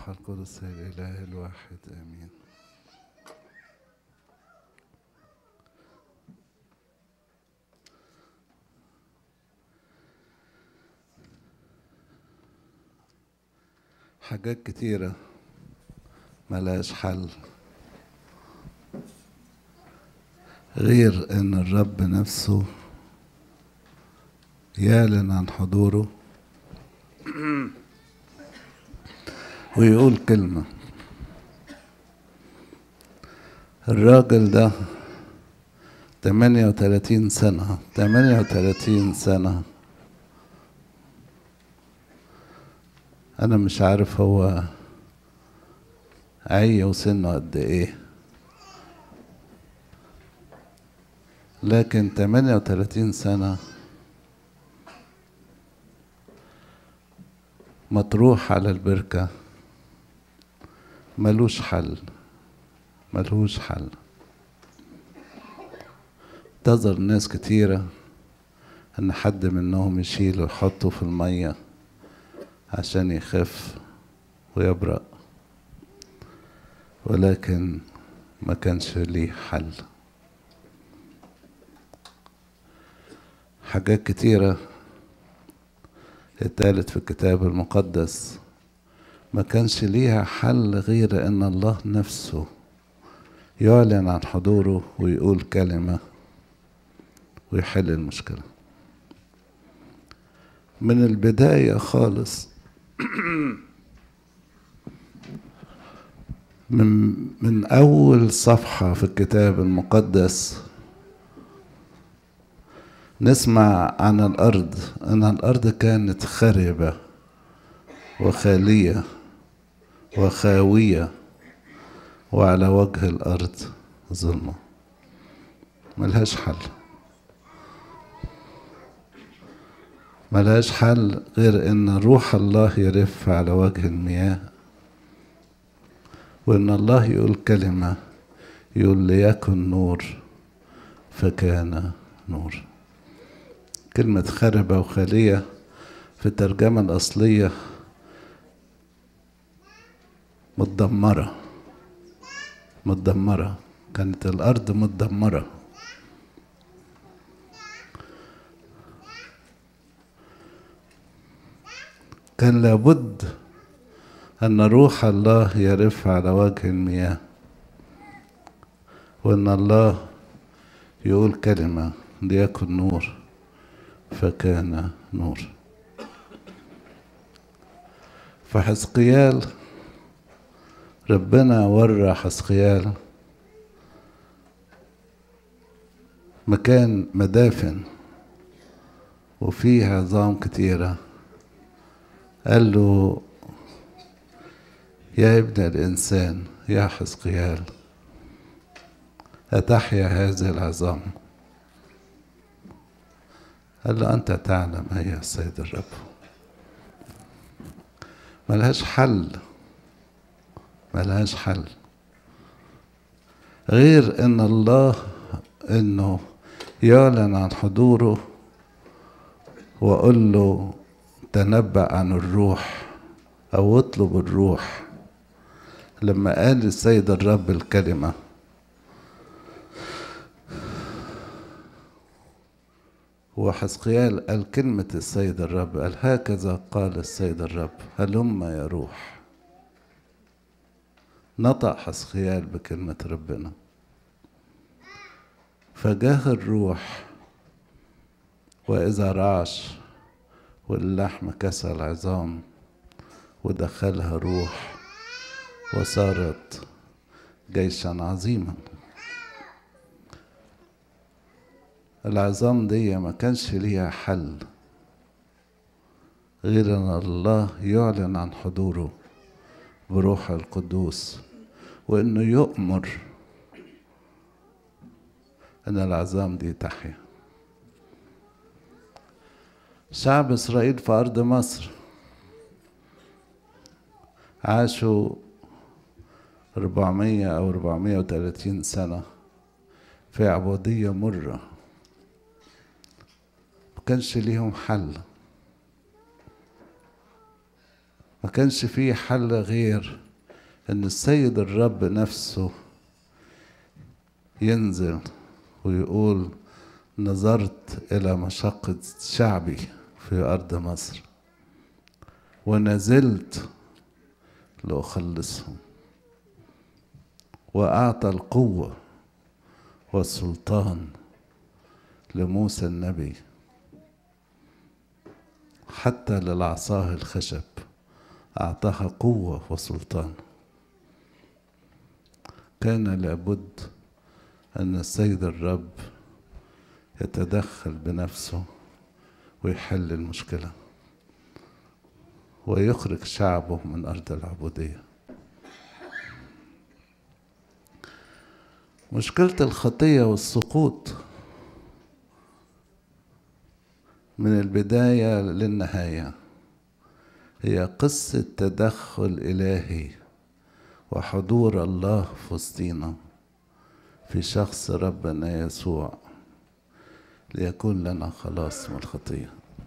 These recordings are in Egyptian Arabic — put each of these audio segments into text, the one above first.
والروح القدس الإله الواحد آمين حاجات كتيرة ملهاش حل غير ان الرب نفسه يعلن عن حضوره ويقول كلمة الراجل ده تمانية وتلاتين سنة تمانية وتلاتين سنة أنا مش عارف هو عي وسنه قد إيه لكن تمانية وتلاتين سنة مطروح على البركة ملوش حل ملهوش حل انتظر ناس كتيرة ان حد منهم يشيله ويحطه في المية عشان يخف ويبرأ ولكن ما كانش ليه حل حاجات كتيرة اتقالت في الكتاب المقدس ما كانش ليها حل غير ان الله نفسه يعلن عن حضوره ويقول كلمة ويحل المشكلة من البداية خالص من من أول صفحة في الكتاب المقدس نسمع عن الأرض أن الأرض كانت خربة وخالية وخاوية وعلى وجه الأرض ظلمة ملهاش حل ملهاش حل غير ان روح الله يرف على وجه المياه وان الله يقول كلمة يقول ليكن نور فكان نور كلمة خربة وخالية في الترجمة الأصلية متدمرة متدمرة كانت الأرض متدمرة كان لابد أن روح الله يرف على وجه المياه وأن الله يقول كلمة ليكن نور فكان نور فحزقيال ربنا ورى حزقيال مكان مدافن وفيه عظام كتيرة قال له يا ابن الإنسان يا حزقيال أتحيا هذه العظام قال له أنت تعلم أيها السيد الرب ملهاش حل ملهاش حل غير ان الله انه يعلن عن حضوره واقول له تنبأ عن الروح او اطلب الروح لما قال السيد الرب الكلمة وحزقيال قال كلمة السيد الرب قال هكذا قال السيد الرب هلم يا روح نطق حسخيال بكلمة ربنا فجاه الروح وإذا رعش واللحم كسى العظام ودخلها روح وصارت جيشا عظيما العظام دي ما كانش ليها حل غير ان الله يعلن عن حضوره بروح القدوس وانه يؤمر ان العظام دي تحيا شعب اسرائيل في ارض مصر عاشوا 400 او 430 سنه في عبوديه مره ما كانش ليهم حل ما كانش فيه حل غير ان السيد الرب نفسه ينزل ويقول نظرت الى مشقة شعبي في ارض مصر ونزلت لاخلصهم واعطى القوة والسلطان لموسى النبي حتى للعصاه الخشب أعطاها قوة وسلطان كان لابد أن السيد الرب يتدخل بنفسه ويحل المشكلة ويخرج شعبه من أرض العبودية مشكلة الخطية والسقوط من البداية للنهاية هي قصة تدخل إلهي وحضور الله في وسطينا في شخص ربنا يسوع ليكون لنا خلاص من الخطية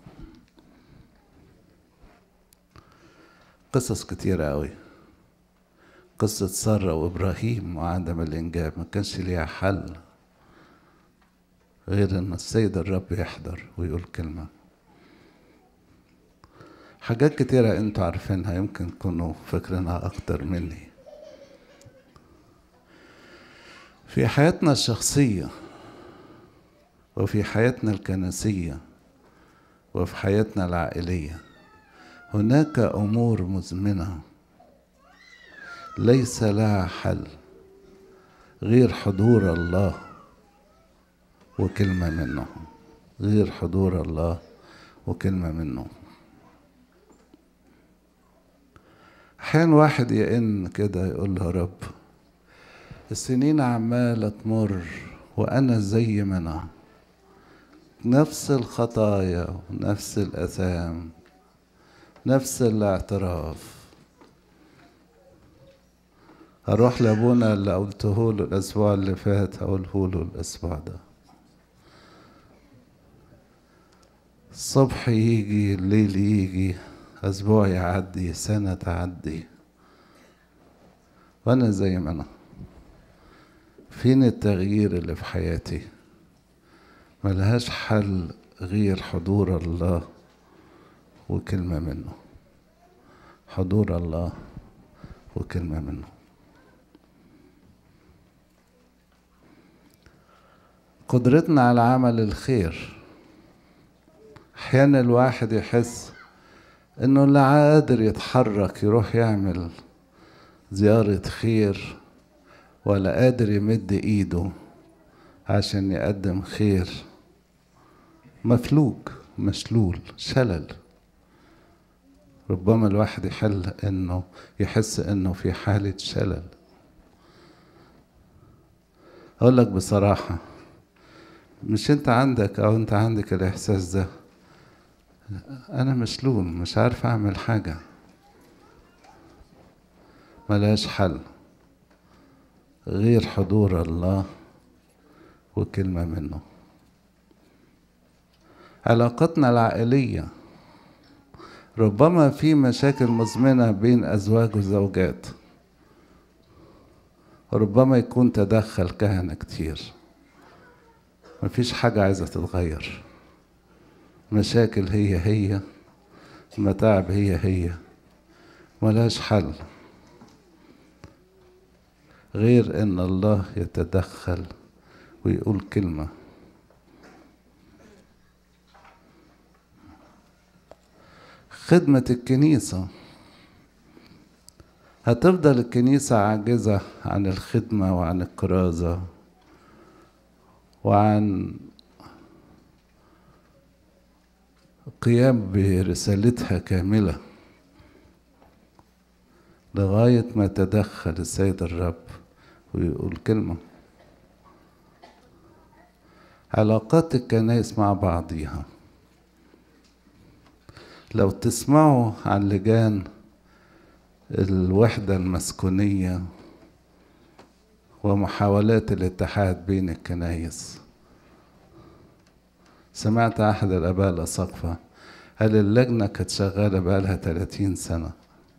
قصص كتيرة أوي قصة سارة وإبراهيم وعدم الإنجاب ما كانش ليها حل غير ان السيد الرب يحضر ويقول كلمة حاجات كتيرة انتوا عارفينها يمكن تكونوا فاكرينها اكتر مني في حياتنا الشخصية وفي حياتنا الكنسية وفي حياتنا العائلية هناك امور مزمنة ليس لها حل غير حضور الله وكلمة منه غير حضور الله وكلمة منه أحيانا واحد يئن كده يقول له يا رب السنين عمالة تمر وأنا زي ما أنا نفس الخطايا ونفس الأثام نفس الاعتراف أروح لأبونا اللي قلته له الأسبوع اللي فات أقوله له الأسبوع ده الصبح يجي الليل يجي أسبوع يعدي سنة تعدي وأنا زي ما أنا فين التغيير اللي في حياتي ملهاش حل غير حضور الله وكلمة منه حضور الله وكلمة منه قدرتنا على عمل الخير احيانا الواحد يحس انه لا قادر يتحرك يروح يعمل زيارة خير ولا قادر يمد ايده عشان يقدم خير مفلوج مشلول شلل ربما الواحد يحل انه يحس انه في حالة شلل اقول لك بصراحة مش انت عندك او انت عندك الاحساس ده انا مشلول مش عارف اعمل حاجة ملهاش حل غير حضور الله وكلمة منه علاقتنا العائلية ربما في مشاكل مزمنة بين أزواج وزوجات ربما يكون تدخل كهنة كتير مفيش حاجة عايزة تتغير مشاكل هي هي متاعب هي هي ملهاش حل غير ان الله يتدخل ويقول كلمه خدمة الكنيسة هتفضل الكنيسة عاجزة عن الخدمة وعن الكرازة وعن قيام برسالتها كاملة لغاية ما تدخل السيد الرب ويقول كلمة علاقات الكنائس مع بعضيها لو تسمعوا عن لجان الوحدة المسكونية ومحاولات الاتحاد بين الكنائس سمعت أحد الآباء الأساقفة قال اللجنة كانت شغالة بقالها 30 سنة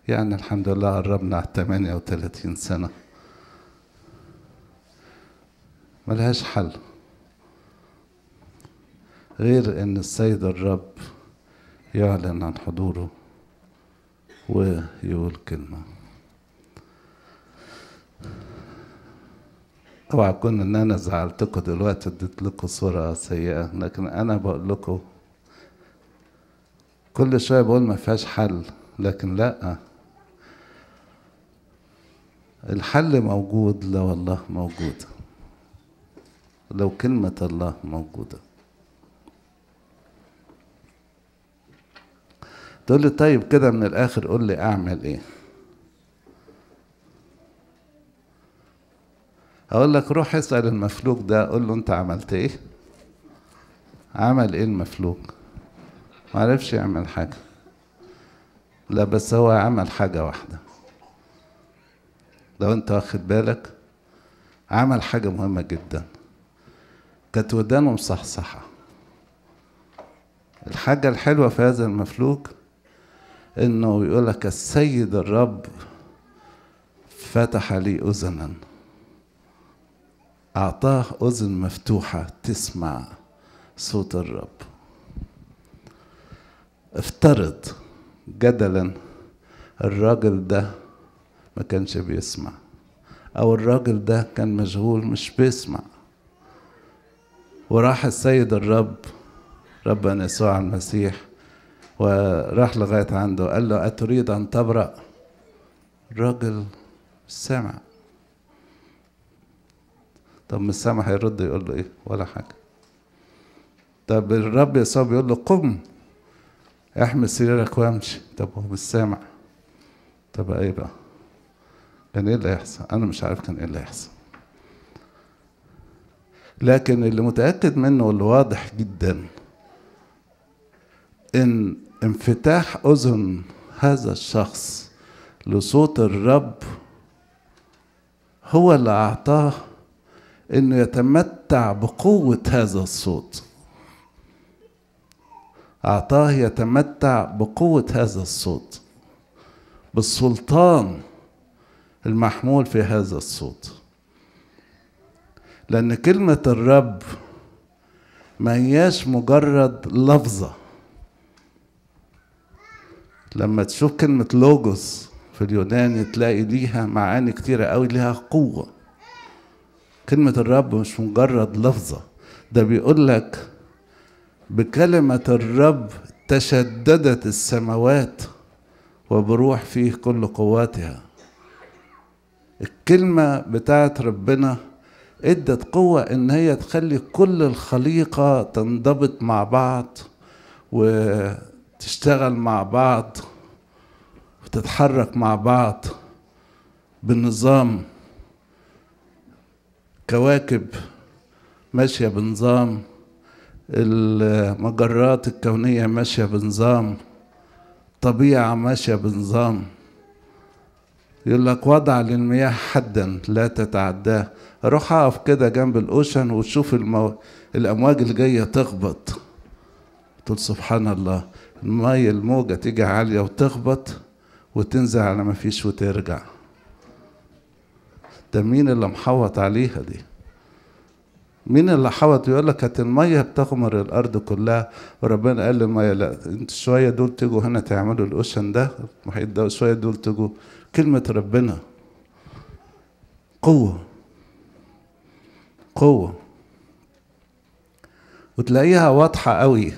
يعني الحمد لله قربنا على 38 سنة ملهاش حل غير ان السيد الرب يعلن عن حضوره ويقول كلمة اوعى اكون ان انا زعلتكم دلوقتي اديت لكم صورة سيئة لكن انا بقول لكم كل شوية بقول ما فيهاش حل لكن لا الحل موجود لو الله موجود لو كلمة الله موجودة تقول لي طيب كده من الآخر قول لي أعمل إيه أقول لك روح اسأل المفلوج ده قول له أنت عملت إيه عمل إيه المفلوج معرفش يعمل حاجة لا بس هو عمل حاجة واحدة لو أنت واخد بالك عمل حاجة مهمة جدا كانت ودانه مصحصحة الحاجة الحلوة في هذا المفلوج انه يقول لك السيد الرب فتح لي اذنا اعطاه اذن مفتوحة تسمع صوت الرب افترض جدلا الراجل ده ما كانش بيسمع او الراجل ده كان مشغول مش بيسمع وراح السيد الرب ربنا يسوع المسيح وراح لغاية عنده قال له أتريد أن تبرأ الراجل سمع طب مش سامع هيرد يقول له ايه ولا حاجة طب الرب يسوع بيقول له قم احمل سريرك وامشي طب هو مش سامع طب ايه بقى كان ايه اللي هيحصل انا مش عارف كان ايه اللي هيحصل لكن اللي متأكد منه واللي واضح جدا ان انفتاح اذن هذا الشخص لصوت الرب هو اللي اعطاه انه يتمتع بقوه هذا الصوت اعطاه يتمتع بقوه هذا الصوت بالسلطان المحمول في هذا الصوت لان كلمه الرب ما هياش مجرد لفظه لما تشوف كلمة لوجوس في اليوناني تلاقي ليها معاني كتيرة قوي ليها قوة كلمة الرب مش مجرد لفظة ده بيقول لك بكلمة الرب تشددت السماوات وبروح فيه كل قواتها الكلمة بتاعت ربنا ادت قوة ان هي تخلي كل الخليقة تنضبط مع بعض وتشتغل مع بعض وتتحرك مع بعض بنظام كواكب ماشية بنظام المجرات الكونية ماشية بنظام طبيعة ماشية بنظام يقول لك وضع للمياه حدا لا تتعداه اروح اقف كده جنب الاوشن وتشوف المو... الامواج اللي جايه تخبط تقول سبحان الله المية الموجة تيجي عالية وتخبط وتنزل على ما فيش وترجع ده مين اللي محوط عليها دي مين اللي حوط يقول لك كانت الميه بتغمر الارض كلها وربنا قال للميه لا انت شويه دول تيجوا هنا تعملوا الاوشن ده المحيط ده وشويه دول تيجوا كلمه ربنا قوه قوه وتلاقيها واضحه قوي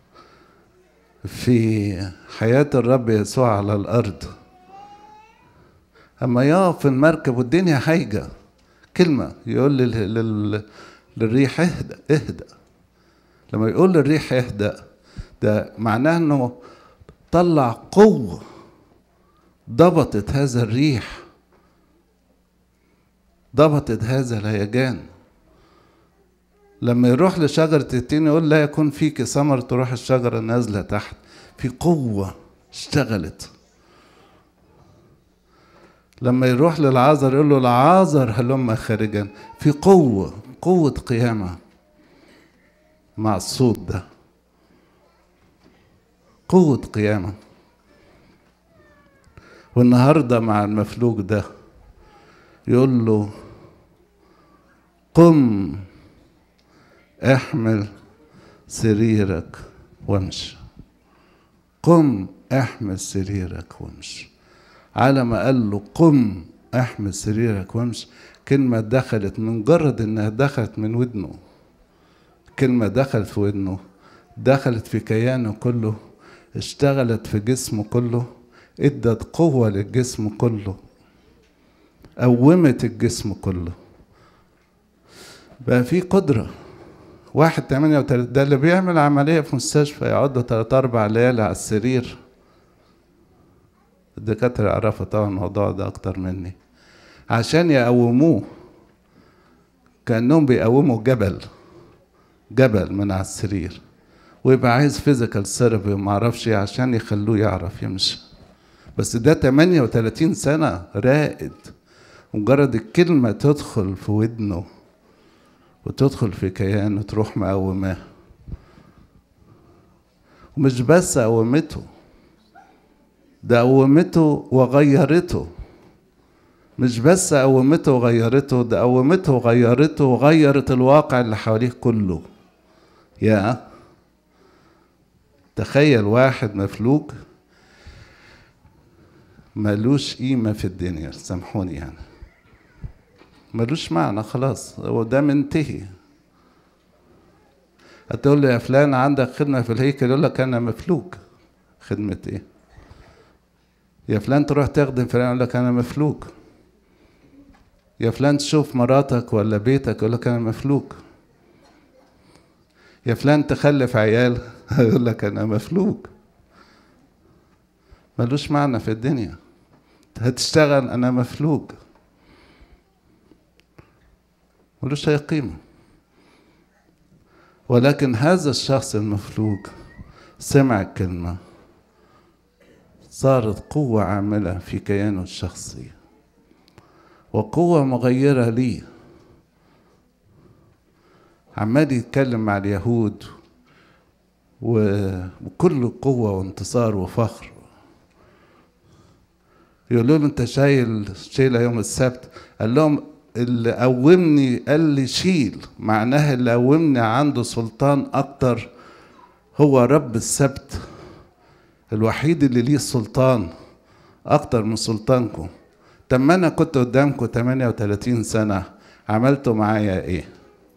في حياه الرب يسوع على الارض اما يقف في المركب والدنيا هايجه كلمه يقول لل... لل... للريح اهدأ اهدأ لما يقول للريح اهدأ ده معناه انه طلع قوة ضبطت هذا الريح ضبطت هذا الهيجان لما يروح لشجرة التين يقول لا يكون فيك ثمر تروح الشجرة نازلة تحت في قوة اشتغلت لما يروح للعازر يقول له العازر هلم خارجا في قوة قوة قيامة مع الصوت ده قوة قيامة والنهاردة مع المفلوج ده يقول له قم احمل سريرك وامشي قم احمل سريرك وامشي على ما قال له قم احمل سريرك وامشي كلمة دخلت من مجرد انها دخلت من ودنه كلمة دخلت في ودنه دخلت في كيانه كله اشتغلت في جسمه كله ادت قوة للجسم كله قومت الجسم كله بقى في قدرة واحد تمانية وتلاتين ده اللي بيعمل عملية في مستشفى يقعد تلات أربع ليالي على السرير الدكاترة يعرفوا طبعا الموضوع ده أكتر مني عشان يقوموه كأنهم بيقوموا جبل جبل من على السرير ويبقى عايز فيزيكال ثيرابي وما اعرفش ايه عشان يخلوه يعرف يمشي بس ده 38 سنة رائد مجرد الكلمة تدخل في ودنه وتدخل في كيانه تروح مقوماه ومش بس قومته ده قومته وغيرته مش بس قومته وغيرته ده قومته وغيرته وغيرت الواقع اللي حواليه كله يا تخيل واحد مفلوج ملوش قيمة في الدنيا سامحوني يعني ملوش معنى خلاص هو ده منتهي هتقول لي يا فلان عندك خدمة في الهيكل يقول لك أنا مفلوج خدمة إيه؟ يا فلان تروح تخدم فلان يقول لك أنا مفلوج يا فلان تشوف مراتك ولا بيتك يقول لك أنا مفلوج يا فلان تخلف عيال يقول لك أنا مفلوج ملوش معنى في الدنيا هتشتغل أنا مفلوج ملوش أي قيمة ولكن هذا الشخص المفلوج سمع الكلمة صارت قوة عاملة في كيانه الشخصي وقوة مغيرة ليه عمال يتكلم مع اليهود وكل قوة وانتصار وفخر يقولوا له انت شايل شيلة يوم السبت قال لهم اللي قومني قال لي شيل معناها اللي قومني عنده سلطان اكتر هو رب السبت الوحيد اللي ليه سلطان اكتر من سلطانكم طب ما انا كنت قدامكم 38 سنة عملتوا معايا ايه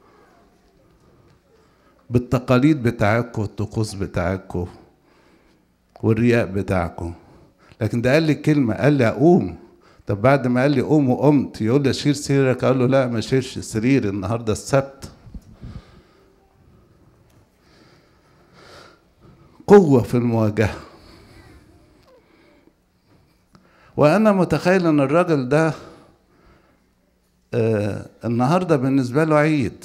بالتقاليد بتاعتكم والطقوس بتاعتكم والرياء بتاعكم لكن ده قال لي كلمة قال لي أقوم طب بعد ما قال لي قوم وقمت يقول لي شيل سريرك أقول له لا ما شيلش سرير النهاردة السبت قوة في المواجهة وأنا متخيل إن الراجل ده آه النهاردة بالنسبة له عيد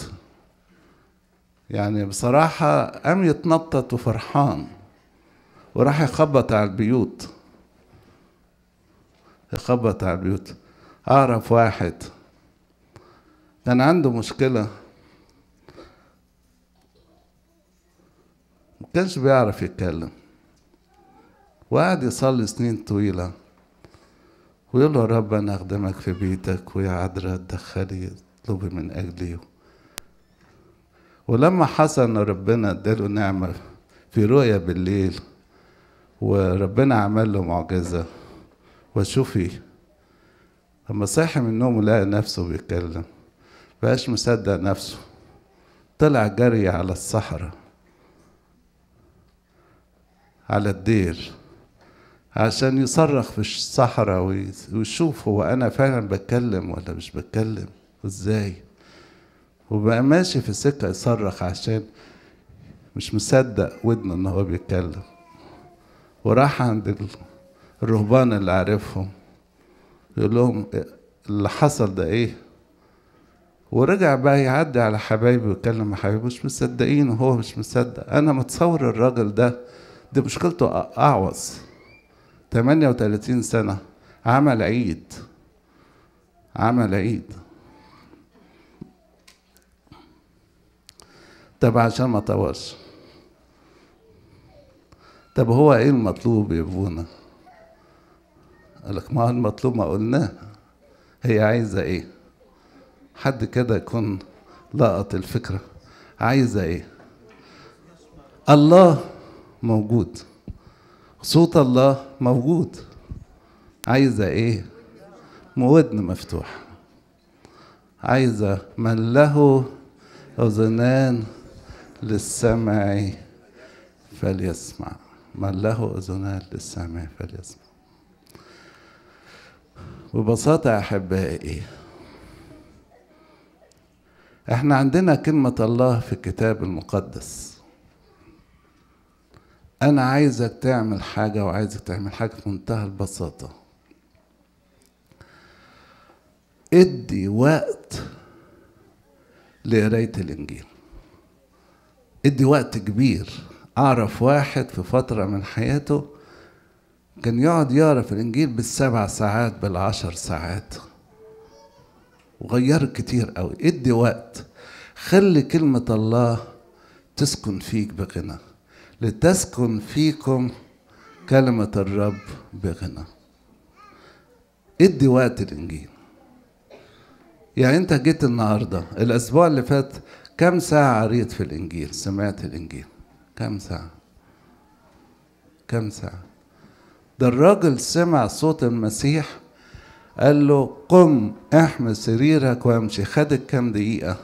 يعني بصراحة قام يتنطط وفرحان وراح يخبط على البيوت يخبط على البيوت أعرف واحد كان عنده مشكلة ما كانش بيعرف يتكلم وقعد يصلي سنين طويلة ويقول له يا رب أنا أخدمك في بيتك ويا عذراء تدخلي اطلبي من أجلي ولما حصل ان ربنا اداله نعمة في رؤية بالليل وربنا عمل له معجزة وشوفي لما صحي من النوم ولقى نفسه بيتكلم بقاش مصدق نفسه طلع جري على الصحراء على الدير عشان يصرخ في الصحراء ويشوف هو انا فعلا بتكلم ولا مش بتكلم ازاي وبقى ماشي في السكة يصرخ عشان مش مصدق ودنه ان هو بيتكلم وراح عند الرهبان اللي عارفهم يقول لهم اللي حصل ده ايه ورجع بقى يعدي على حبايبي ويتكلم مع حبايبي مش مصدقين وهو مش مصدق انا متصور الراجل ده دي مشكلته اعوص 38 سنة عمل عيد عمل عيد طب عشان ما طولش طب هو ايه المطلوب يا ابونا قال لك ما هو المطلوب ما قلناه هي عايزة ايه حد كده يكون لقط الفكرة عايزة ايه الله موجود صوت الله موجود عايزة ايه ودن مفتوح عايزة من له أذنان للسمع فليسمع من له أذنان للسمع فليسمع ببساطة أحبائي احنا عندنا كلمة الله في الكتاب المقدس أنا عايزك تعمل حاجة وعايزك تعمل حاجة في منتهى البساطة ادي وقت لقراية الإنجيل ادي وقت كبير أعرف واحد في فترة من حياته كان يقعد يقرا في الإنجيل بالسبع ساعات بالعشر ساعات وغيرت كتير قوي ادي وقت خلي كلمة الله تسكن فيك بغنى لتسكن فيكم كلمة الرب بغنى ادي وقت الإنجيل يعني انت جيت النهارده الاسبوع اللي فات كم ساعة قريت في الانجيل سمعت الانجيل كم ساعة كم ساعة ده الراجل سمع صوت المسيح قال له قم احمل سريرك وامشي خدك كام دقيقة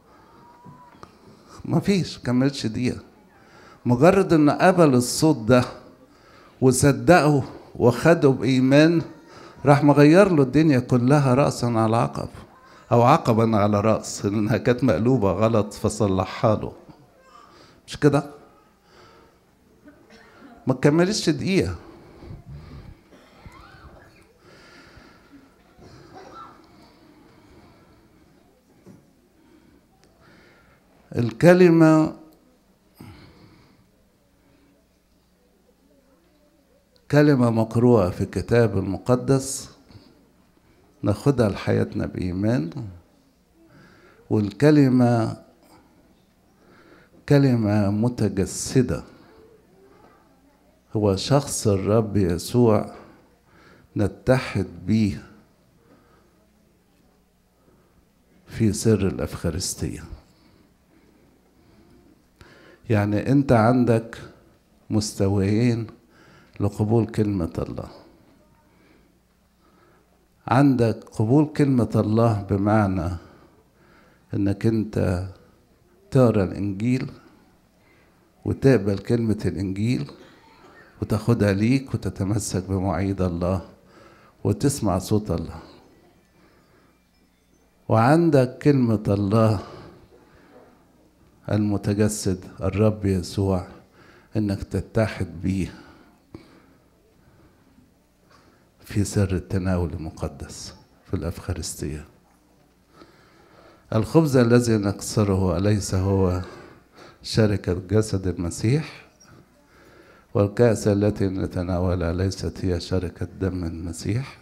مفيش كملتش دقيقة مجرد انه قبل الصوت ده وصدقه وخده بإيمان راح مغير له الدنيا كلها رأسا على عقب أو عقبا على رأس لأنها كانت مقلوبة غلط فصلحها له مش كده؟ ما كملتش دقيقة الكلمة كلمة مقروءة في الكتاب المقدس ناخدها لحياتنا بإيمان والكلمة كلمة متجسدة هو شخص الرب يسوع نتحد بيه في سر الأفخارستية يعني أنت عندك مستويين لقبول كلمة الله عندك قبول كلمة الله بمعنى انك انت تقرا الانجيل وتقبل كلمة الانجيل وتاخدها ليك وتتمسك بمواعيد الله وتسمع صوت الله وعندك كلمة الله المتجسد الرب يسوع انك تتحد بيه في سر التناول المقدس في الأفخارستية الخبز الذي نكسره أليس هو شركة جسد المسيح والكأس التي نتناولها ليست هي شركة دم المسيح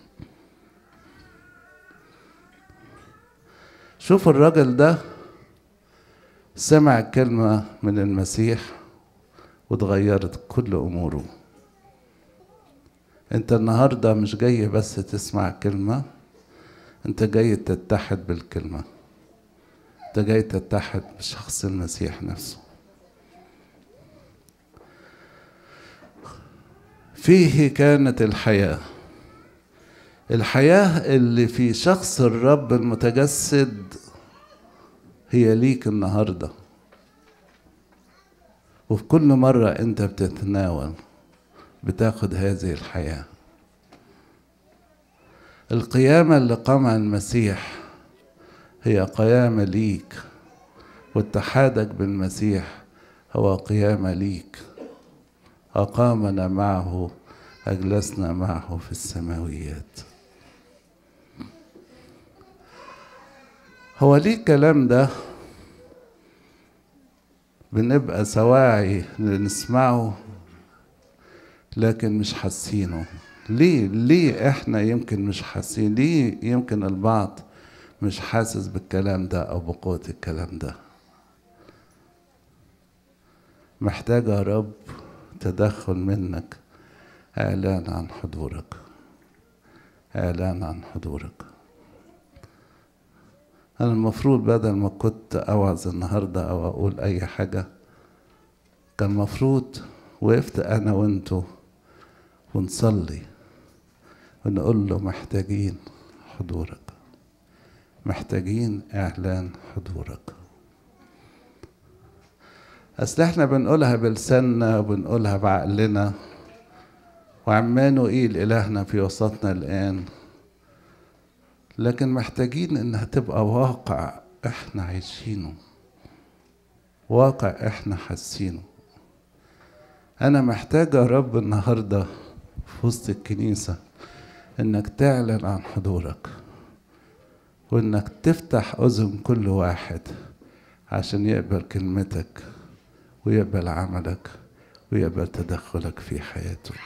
شوف الراجل ده سمع كلمة من المسيح وتغيرت كل أموره انت النهارده مش جاي بس تسمع كلمة انت جاي تتحد بالكلمة انت جاي تتحد بشخص المسيح نفسه فيه كانت الحياة الحياة اللي في شخص الرب المتجسد هي ليك النهاردة وفي كل مرة انت بتتناول بتاخد هذه الحياة القيامة اللي قامها المسيح هي قيامة ليك واتحادك بالمسيح هو قيامة ليك أقامنا معه أجلسنا معه في السماويات هو ليه الكلام ده بنبقى سواعي نسمعه لكن مش حاسينه ليه ليه احنا يمكن مش حاسين ليه يمكن البعض مش حاسس بالكلام ده او بقوة الكلام ده محتاجة يا رب تدخل منك اعلان عن حضورك إعلان عن حضورك أنا المفروض بدل ما كنت أوعظ النهاردة أو أقول أي حاجة كان المفروض وقفت أنا وأنتوا ونصلي ونقول له محتاجين حضورك محتاجين إعلان حضورك أصل إحنا بنقولها بلساننا وبنقولها بعقلنا وعمانه إيه إلهنا في وسطنا الآن لكن محتاجين إنها تبقى واقع إحنا عايشينه واقع إحنا حاسينه أنا محتاج يا رب النهاردة في وسط الكنيسة إنك تعلن عن حضورك وإنك تفتح أذن كل واحد عشان يقبل كلمتك ويقبل عملك ويقبل تدخلك في حياته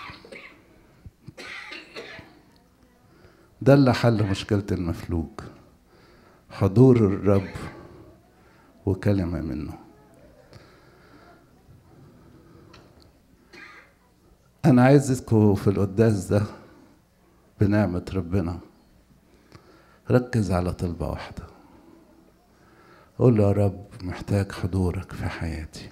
ده اللي حل مشكلة المفلوج حضور الرب وكلمة منه أنا عايزكم في القداس ده بنعمة ربنا ركز على طلبة واحدة قول له يا رب محتاج حضورك في حياتي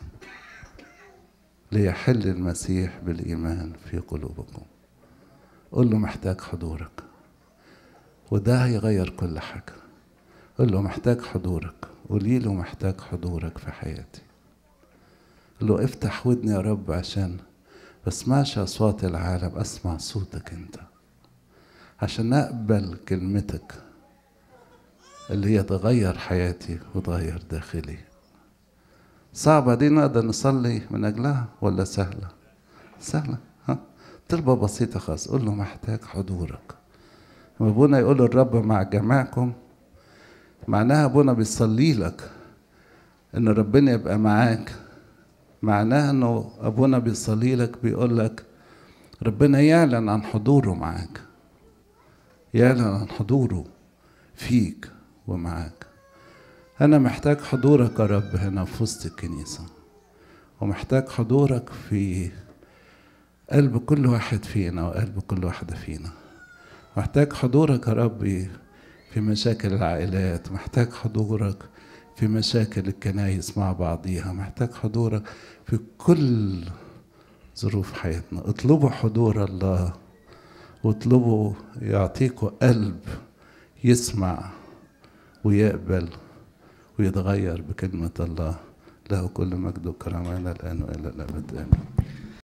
ليحل المسيح بالإيمان في قلوبكم قول له محتاج حضورك وده هيغير كل حاجة قول له محتاج حضورك قولي له محتاج حضورك في حياتي قول له افتح ودني يا رب عشان بسمعش أصوات العالم أسمع صوتك أنت عشان أقبل كلمتك اللي هي تغير حياتي وتغير داخلي صعبة دي نقدر نصلي من أجلها ولا سهلة سهلة ها طلبة بسيطة خالص قول له محتاج حضورك لما ابونا يقول الرب مع جماعكم معناها ابونا بيصلي لك ان ربنا يبقى معاك معناها انه ابونا بيصلي لك بيقول لك ربنا يعلن عن حضوره معاك يعلن عن حضوره فيك ومعاك انا محتاج حضورك يا رب هنا في وسط الكنيسه ومحتاج حضورك في قلب كل واحد فينا وقلب كل واحده فينا محتاج حضورك يا ربي في مشاكل العائلات محتاج حضورك في مشاكل الكنايس مع بعضيها محتاج حضورك في كل ظروف حياتنا اطلبوا حضور الله واطلبوا يعطيكوا قلب يسمع ويقبل ويتغير بكلمة الله له كل مجد وكرامة إلى الآن وإلى الأبد آمين